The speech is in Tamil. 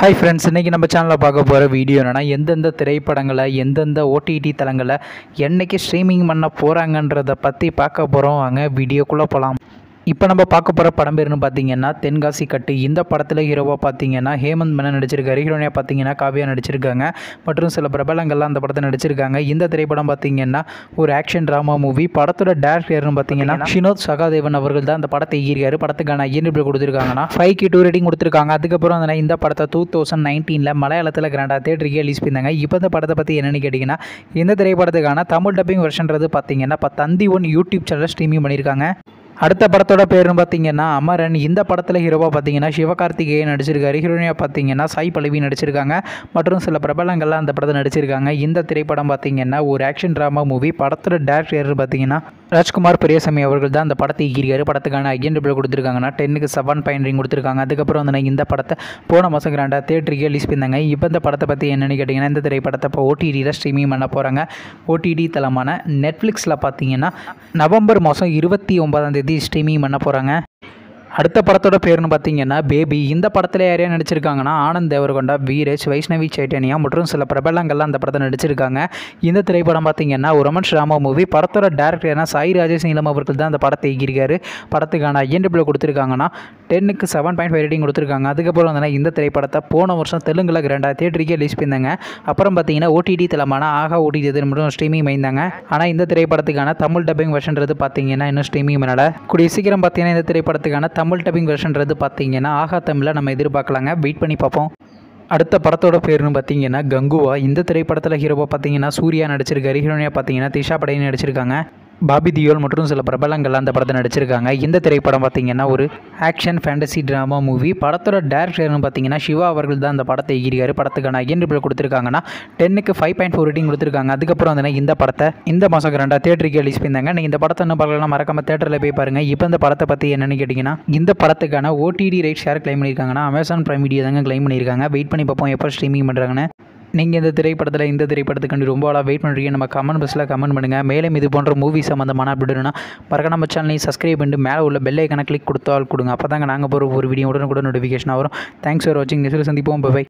ஹாய் ஃப்ரெண்ட்ஸ் இன்றைக்கி நம்ம சேனலில் பார்க்க போகிற வீடியோ என்னென்னா எந்தெந்த திரைப்படங்களை எந்தெந்த ஓடிடி தளங்களை என்னைக்கு ஸ்ட்ரீமிங் பண்ண போகிறாங்கன்றதை பற்றி பார்க்க போகிறோம் வாங்க வீடியோக்குள்ளே போகலாம் இப்போ நம்ம பார்க்க போகிற படம் பேருன்னு பார்த்தீங்கன்னா தென்காசி கட்டு இந்த படத்தில் ஹீரோவாக பார்த்தீங்கன்னா ஹேமந்த் மேனன் நடிச்சிருக்காரு ஹீரோனியாக பார்த்தீங்கன்னா காவியா நடிச்சிருக்காங்க மற்றும் சில பிரபலங்கள்லாம் அந்த படத்தை நடிச்சிருக்காங்க இந்த திரைப்படம் பார்த்தீங்கன்னா ஒரு ஆக்ஷன் ட்ராமா மூவி படத்தோட டேரக்டர்னு பார்த்தீங்கன்னா ஷினோத் சகாதேவன் அவர்கள் தான் அந்த படத்தை ஈர்க்காரு படத்துக்கான ஐஎன்டிபி கொடுத்துருக்காங்கன்னா ஃபைவ் கி டூ ரேட்டிங் கொடுத்துருக்காங்க அதுக்கப்புறம் வந்து இந்த படத்தை டூ தௌசண்ட் நைன்டீனில் மலையாளத்தில் கிராண்டாக தேட்டருக்கு ரிலீஸ் பண்ணியிருந்தாங்க இப்போ இந்த படத்தை பற்றி என்னென்னு கேட்டிங்கன்னா இந்த திரைப்படத்துக்கான தமிழ் டப்பிங் வெர்ஷன்றது பார்த்தீங்கன்னா இப்போ தந்தி ஒன் யூடியூப் சேனலில் ஸ்ட்ரீமிங் பண்ணியிருக்காங்க அடுத்த படத்தோட பேருன்னு பார்த்தீங்கன்னா அமரன் இந்த படத்தில் ஹீரோவாக பார்த்தீங்கன்னா சிவகார்த்திகேயன் நடிச்சிருக்காரு ஹீரோனியாக பார்த்தீங்கன்னா சாய் பல்லவி நடிச்சிருக்காங்க மற்றும் சில பிரபலங்கள்லாம் அந்த படத்தை நடிச்சிருக்காங்க இந்த திரைப்படம் பார்த்தீங்கன்னா ஒரு ஆக்ஷன் ட்ராமா மூவி படத்தோட டேரக்டர் பார்த்தீங்கன்னா ராஜ்குமார் பெரியசாமி அவர்கள் தான் அந்த படத்தை ஈகிருக்காரு படத்துக்கான ஐஎன்டபிள் கொடுத்துருக்காங்கன்னா டென்னுக்கு செவன் பாயிண்ட் ரிங் கொடுத்துருக்காங்க அதுக்கப்புறம் வந்து இந்த படத்தை போன மாதம் கிராண்டாக தேட்டருக்கு ரிலீஸ் பண்ணியிருந்தாங்க இப்போ இந்த படத்தை பற்றி என்னென்னு கேட்டிங்கன்னா இந்த திரைப்படத்தை இப்போ ஓடிடியில் ஸ்ட்ரீமிங் பண்ண போகிறாங்க ஓடிடி தளமான நெட்ஃப்ளிக்ஸில் பார்த்தீங்கன்னா நவம்பர் மாதம் இருபத்தி ஒன்பதாம் தேதி ஸ்ட்ரீமிங் பண்ண போகிறாங்க அடுத்த படத்தோட பேருன்னு பார்த்தீங்கன்னா பேபி இந்த படத்தில் யாரையா நடிச்சிருக்காங்கன்னா ஆனந்த் தேவர்கொண்டா வீரேஷ் வைஷ்ணவி சைட்டனியா மற்றும் சில பிரபலங்கள்லாம் அந்த படத்தை நடிச்சிருக்காங்க இந்த திரைப்படம் பார்த்தீங்கன்னா ஒரு ரமன் ஷாமா மூவி படத்தோட டேரக்டர்னா சாய் ராஜேஷ் நீலம் அவர்கள் தான் அந்த படத்தை ஈகிருக்காரு படத்துக்கான ஐஎன்டபிள் கொடுத்துருக்காங்கன்னா டென்னுக்கு செவன் பாயிண்ட் ஃபைவ் ரேட்டிங் கொடுத்துருக்காங்க அதுக்கப்புறம் வந்து இந்த திரைப்படத்தை போன வருஷம் தெலுங்குல ரெண்டாயிரத்தி தேட்டருக்கே ரிலீஸ் பண்ணியிருந்தாங்க அப்புறம் பார்த்தீங்கன்னா ஓடிடி தளமான ஆகா ஓடிடி மட்டும் ஸ்ட்ரீமிங் பண்ணியிருந்தாங்க ஆனால் இந்த திரைப்படத்துக்கான தமிழ் டப்பிங் வெர்ஷன்றது பார்த்தீங்கன்னா இன்னும் ஸ்ட்ரீமிங் பண்ணல கூடிய சீக்கிரம் பார்த்தீங்கன்னா இந்த திரைப்படத்துக்கான தமிழ் டப்பிங் வெர்ஷன்றது பார்த்தீங்கன்னா ஆகா தமிழில் நம்ம எதிர்பார்க்கலாங்க வெயிட் பண்ணி பார்ப்போம் அடுத்த படத்தோட பேருன்னு பார்த்தீங்கன்னா கங்குவா இந்த திரைப்படத்தில் ஹீரோவாக பார்த்தீங்கன்னா சூர்யா நடிச்சிருக்காரு ஹீரோனியாக பார்த்தீங்கன்னா திஷா படையன் நடிச்சிருக்காங்க பாபி தியோல் மற்றும் சில பிரபலங்கள் அந்த படத்தை நடிச்சிருக்காங்க இந்த திரைப்படம் பார்த்தீங்கன்னா ஒரு ஆக்ஷன் ஃபேண்டசி ட்ராமா மூவி படத்தோட டேரக்டர்னு பார்த்தீங்கன்னா சிவா அவர்கள் தான் அந்த படத்தை ஈகிருக்காரு படத்துக்கான ஐஎன்டிபிள் கொடுத்துருக்காங்கன்னா டென்னுக்கு ஃபைவ் பாயிண்ட் ஃபோர் ரேட்டிங் கொடுத்துருக்காங்க அதுக்கப்புறம் வந்து இந்த படத்தை இந்த மாதம் ரெண்டா தேட்டருக்கு ரிலீஸ் பண்ணியிருந்தாங்க நீங்கள் இந்த படத்தை இன்னும் பார்க்கலாம் மறக்காம தேட்டரில் போய் பாருங்கள் இப்போ இந்த படத்தை பற்றி என்னென்னு கேட்டிங்கன்னா இந்த படத்துக்கான ஓடிடி ரைட்ஸ் யார் கிளைம் பண்ணியிருக்காங்கன்னா அமேசான் பிரைம் மீடியா தாங்க கிளைம் பண்ணியிருக்காங்க வெயிட் பண்ணி பார்ப்போம் எப்போ ஸ்ட்ரீமிங் பண்ணுறாங்கன்னு நீங்கள் இந்த திரைப்படத்தில் இந்த திரைப்படத்துக்காண்டி ரொம்ப ஆளாக வெயிட் பண்ணுறீங்க நம்ம கமெண்ட் பாக்ஸில் கமெண்ட் பண்ணுங்கள் மேலும் இது போன்ற மூவி சம்மந்தமான அப்படின்னா மறக்க நம்ம சேனலையும் சப்ஸ்கிரைப் பண்ணிட்டு மேலே உள்ள பெல் ஐக்கனை கிளிக் கொடுத்தால் கொடுங்க அப்போ தாங்க நாங்கள் போகிற ஒரு வீடியோ உடனே கூட நோட்டிஃபிகேஷன் வரும் தேங்க்ஸ் ஃபார் வாட்சிங் நெக்ஸ்ட் சந்திப்போம் பை